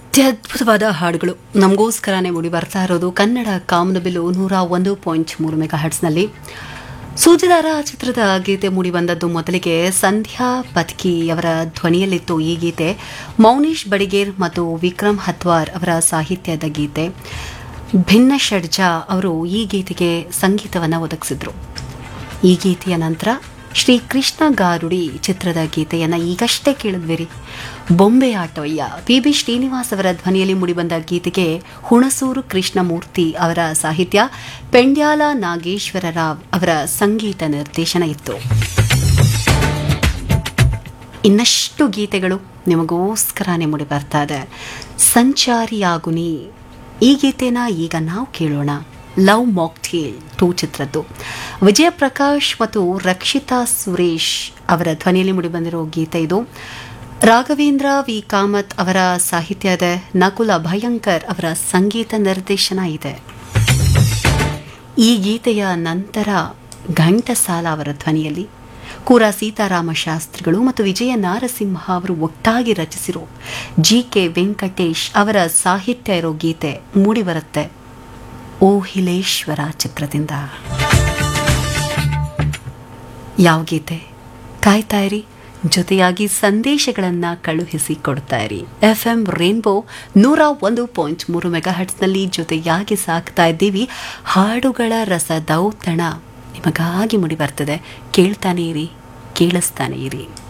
ಅತ್ಯದ್ಭುತವಾದ ಹಾಡುಗಳು ನಮಗೋಸ್ಕರನೇ ಮೂಡಿ ಬರ್ತಾ ಇರೋದು ಕನ್ನಡ ಕಾಮನಬಿಲ್ಲು ನೂರ ಒಂದು ಪಾಯಿಂಟ್ ಮೂರು ಮೆಗಾ ಹರ್ಟ್ಸ್ನಲ್ಲಿ ಸೂಜಿದಾರ ಚಿತ್ರದ ಗೀತೆ ಮೂಡಿ ಬಂದದ್ದು ಮೊದಲಿಗೆ ಸಂಧ್ಯಾ ಪತ್ಕಿ ಅವರ ಧ್ವನಿಯಲ್ಲಿತ್ತು ಈ ಗೀತೆ ಮೌನೀಶ್ ಬಡಿಗೇರ್ ಮತ್ತು ವಿಕ್ರಮ್ ಹತ್ವಾರ್ ಅವರ ಸಾಹಿತ್ಯದ ಗೀತೆ ಭಿನ್ನ ಷಡ್ಜ ಅವರು ಈ ಗೀತೆಗೆ ಸಂಗೀತವನ್ನು ಒದಗಿಸಿದ್ರು ಈ ಗೀತೆಯ ನಂತರ ಶ್ರೀ ಕೃಷ್ಣ ಗಾರುಡಿ ಚಿತ್ರದ ಗೀತೆಯನ್ನು ಈಗಷ್ಟೇ ಕೇಳಿದ್ವಿರಿ ಬೊಂಬೆ ಆಟವಯ್ಯ ಪಿ ಬಿ ಶ್ರೀನಿವಾಸ್ ಅವರ ಧ್ವನಿಯಲ್ಲಿ ಮೂಡಿಬಂದ ಗೀತೆಗೆ ಹುಣಸೂರು ಕೃಷ್ಣಮೂರ್ತಿ ಅವರ ಸಾಹಿತ್ಯ ಪೆಂಡ್ಯಾಲ ನಾಗೇಶ್ವರ ರಾವ್ ಅವರ ಸಂಗೀತ ನಿರ್ದೇಶನ ಇತ್ತು ಇನ್ನಷ್ಟು ಗೀತೆಗಳು ನಿಮಗೋಸ್ಕರನೇ ಮೂಡಿ ಬರ್ತಾ ಇದೆ ಸಂಚಾರಿಯಾಗುನಿ ಈ ಗೀತೆನ ಈಗ ನಾವು ಕೇಳೋಣ ಲವ್ ಮಾಕ್ಟೇಲ್ ಟೂ ಚಿತ್ರದ್ದು ವಿಜಯ ಪ್ರಕಾಶ್ ಮತ್ತು ರಕ್ಷಿತಾ ಸುರೇಶ್ ಅವರ ಧ್ವನಿಯಲ್ಲಿ ಮೂಡಿಬಂದಿರೋ ಗೀತೆ ಇದು ರಾಘವೇಂದ್ರ ವಿ ಕಾಮತ್ ಅವರ ಸಾಹಿತ್ಯ ಇದೆ ನಕುಲ ಭಯಂಕರ್ ಅವರ ಸಂಗೀತ ನಿರ್ದೇಶನ ಇದೆ ಈ ಗೀತೆಯ ನಂತರ ಘಂಟಸಾಲ ಅವರ ಧ್ವನಿಯಲ್ಲಿ ಕೂರ ಸೀತಾರಾಮ ಶಾಸ್ತ್ರಿಗಳು ಮತ್ತು ವಿಜಯ ನಾರಸಿಂಹ ಅವರು ಒಟ್ಟಾಗಿ ರಚಿಸಿರೋ ಜಿ ಕೆ ವೆಂಕಟೇಶ್ ಅವರ ಸಾಹಿತ್ಯ ಇರೋ ಗೀತೆ ಮೂಡಿಬರುತ್ತೆ ಓ ಹಿಲೇಶ್ವರ ಚಿತ್ರದಿಂದ ಯಾವ ಗೀತೆ ಕಾಯ್ತಾ ಇರಿ ಜೊತೆಯಾಗಿ ಸಂದೇಶಗಳನ್ನ ಕಳುಹಿಸಿ ಕೊಡ್ತಾ ಇರಿ ಎಫ್ ಎಂ ರೇನ್ಬೋ ನೂರ ಒಂದು ಪಾಯಿಂಟ್ ಮೂರು ಮೆಗಾ ಹಟ್ಸ್ನಲ್ಲಿ ಜೊತೆಯಾಗಿ ಸಾಕ್ತಾ ಇದ್ದೀವಿ ಹಾಡುಗಳ ರಸದೌತಣ ನಿಮಗಾಗಿ ಮುಡಿ ಬರ್ತದೆ ಕೇಳ್ತಾನೆ ಇರಿ ಕೇಳಿಸ್ತಾನೆ ಇರಿ